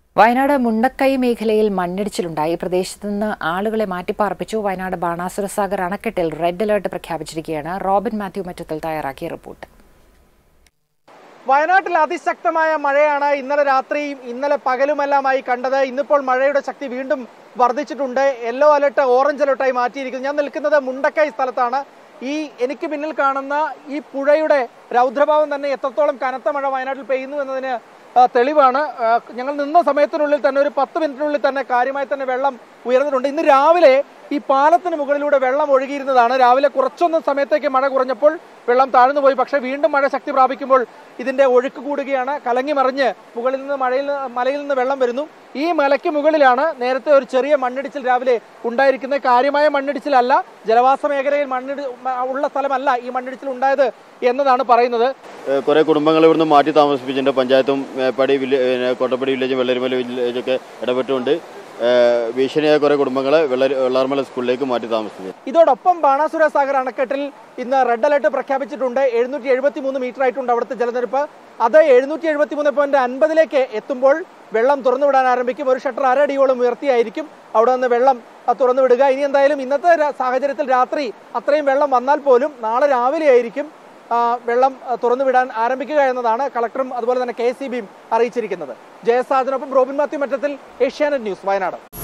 വയനാട് മുണ്ടക്കൈ മേഖലയിൽ മണ്ണിടിച്ചിലുണ്ടായി പ്രദേശത്ത് നിന്ന് ആളുകളെ മാറ്റിപ്പാർപ്പിച്ചു വയനാട് ബാണാസുര സാഗർ അണക്കെട്ടിൽ റെഡ് അലർട്ട് പ്രഖ്യാപിച്ചിരിക്കുകയാണ് റോബിൻ മാത്യു മറ്റത്തിൽ തയ്യാറാക്കിയ റിപ്പോർട്ട് വയനാട്ടിൽ അതിശക്തമായ മഴയാണ് ഇന്നലെ രാത്രിയും ഇന്നലെ പകലുമെല്ലാമായി കണ്ടത് ഇന്നിപ്പോൾ മഴയുടെ ശക്തി വീണ്ടും വർദ്ധിച്ചിട്ടുണ്ട് യെല്ലോ അലർട്ട് ഓറഞ്ച് അലർട്ടായി മാറ്റിയിരിക്കുന്നു ഞാൻ നിൽക്കുന്നത് മുണ്ടക്കൈ സ്ഥലത്താണ് ഈ എനിക്ക് പിന്നിൽ കാണുന്ന ഈ പുഴയുടെ രൗദ്രഭാവം തന്നെ എത്രത്തോളം കനത്ത മഴ വയനാട്ടിൽ പെയ്യുന്നു എന്നതിന് ആ, തെളിവാണ് ആ, ഞങ്ങൾ നിന്ന സമയത്തിനുള്ളിൽ തന്നെ ഒരു പത്ത് മിനിറ്റിനുള്ളിൽ തന്നെ കാര്യമായി തന്നെ വെള്ളം ഉയർന്നിട്ടുണ്ട് ഇന്ന് രാവിലെ ഈ പാലത്തിന് മുകളിലൂടെ വെള്ളം ഒഴുകിയിരുന്നതാണ് രാവിലെ കുറച്ചൊന്ന് സമയത്തേക്ക് മഴ കുറഞ്ഞപ്പോൾ വെള്ളം താഴ്ന്നു പോയി പക്ഷേ വീണ്ടും മഴ ശക്തി പ്രാപിക്കുമ്പോൾ ഇതിന്റെ ഒഴുക്ക് കൂടുകയാണ് കലങ്ങി മറിഞ്ഞ് മുകളിൽ നിന്ന് മഴയിൽ നിന്ന് മലയിൽ നിന്ന് വെള്ളം വരുന്നു ഈ മലയ്ക്ക് മുകളിലാണ് നേരത്തെ ഒരു ചെറിയ മണ്ണിടിച്ചിൽ രാവിലെ ഉണ്ടായിരിക്കുന്നത് കാര്യമായ മണ്ണിടിച്ചിലല്ല ജലവാസ മേഖലയിൽ മണ്ണിടി ഉള്ള സ്ഥലമല്ല ഈ മണ്ണിടിച്ചിൽ ഉണ്ടായത് എന്നതാണ് പറയുന്നത് ഏഹ് കുറെ കുടുംബങ്ങൾ ഇവിടുന്ന് മാറ്റി താമസിപ്പിച്ചിട്ടുണ്ട് പഞ്ചായത്തും മേപ്പാടി വില്ലേ ഏഹ് കോട്ടപ്പടി വില്ലേജും വെള്ളരിമല വില്ലേജൊക്കെ ഇടപെട്ടുകൊണ്ട് ഏഹ് ഭീഷണിയായ കുറെ കുടുംബങ്ങളെ വെള്ളരി വെള്ളാർമല സ്കൂളിലേക്ക് മാറ്റി താമസിപ്പിച്ചു ഇതോടൊപ്പം ബാണാസുര സാഗർ അണക്കെട്ടിൽ ഇന്ന് റെഡ് അലർട്ട് പ്രഖ്യാപിച്ചിട്ടുണ്ട് എഴുന്നൂറ്റി എഴുപത്തി മൂന്ന് മീറ്റർ ആയിട്ടുണ്ട് അവിടുത്തെ ജലനിരപ്പ് അത് എഴുന്നൂറ്റി എഴുപത്തി മൂന്ന് പോയിന്റ് അൻപതിലേക്ക് എത്തുമ്പോൾ വെള്ളം തുറന്നുവിടാൻ ആരംഭിക്കും ഒരു ഷട്ടർ അരടിയോളം ഉയർത്തിയായിരിക്കും അവിടെ നിന്ന് വെള്ളം ആ, തുറന്നുവിടുക ഇനി എന്തായാലും ഇന്നത്തെ ര- സാഹചര്യത്തിൽ രാത്രി അത്രയും വെള്ളം വന്നാൽ പോലും നാളെ രാവിലെ ആയിരിക്കും ആ, വെള്ളം ആ, തുറന്നുവിടാൻ ആരംഭിക്കുക എന്നതാണ് കളക്ടറും അതുപോലെ തന്നെ കെ എസ് അറിയിച്ചിരിക്കുന്നത് ജയസാദിനൊപ്പം റോബിൻ മാത്യു മറ്റത്തിൽ ഏഷ്യാനെറ്റ് ന്യൂസ് വയനാട്